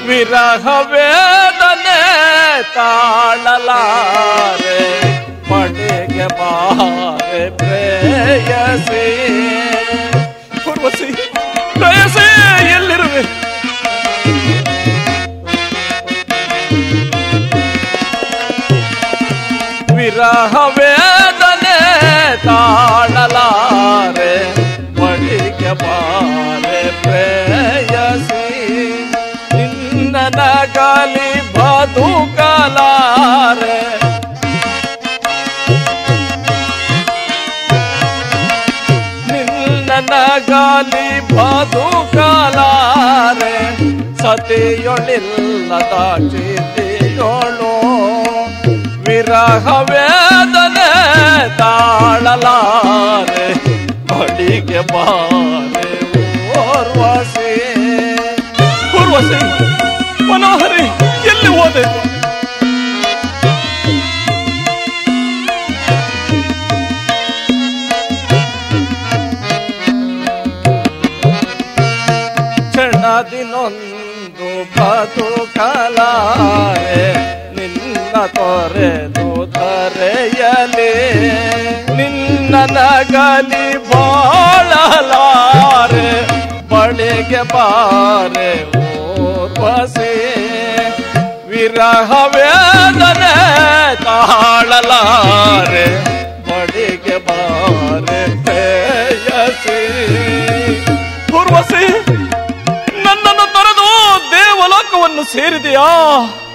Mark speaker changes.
Speaker 1: ವಿರಹ ವೇದನೆ ತಾಳಲಾರೆ ಮನೆಗೆ ಬಾರೆ ಪ್ರೇಯಸಿ ಪೂರ್ವಸಿ ಪ್ರೇಯಸಿ ಎಲ್ಲಿರುವೆ ವಿರಹ ವೇದನೆ ತಾಳಲಾರೆ ಮಡಿಗೆ ಬಾರೆ ಪ್ರೇಯಸಿ ನಿನ್ನ ನಗಲಿ ಬದುಕಲಾರೆ ನಿನ್ನ ನಗಲಿ ಬದುಕಲಾರೆ ಸತಿಯೊಳಿಲ್ಲದ ಚಿತಿಯೊಳು ವಿರಹ ವೇದನೆ ತಾಳಲಾರೆ ಬಳಿಗೆ ಬಾರೆ ಓರ್ವಸಿ ಪೂರ್ವಸಿ ಮನೋಹರಿ ಎಲ್ಲಿ ಹೋದೆ ಕ್ಷಣದಿನೊಂದು ಬದುಕಲಾರೆ ನಿನ್ನ ತೊರೆದು ತರೆಯಲಿ ನಿನ್ನ ನಗಲಿ ಬಾಳಲಾರೆ ಬಳಿಗೆ ಬಾರೆ ಓರ್ವಸಿ ವಿರಹ ವೇದನೆ ತಾಳಲಾರೆ ಬಳಿಗೆ ಬಾರೆ ಪ್ರೇಯಸಿ ಪೂರ್ವಸಿ ನನ್ನನ್ನು ತೊರೆದು ದೇವಲೋಕವನ್ನು ಸೇರಿದೆಯಾ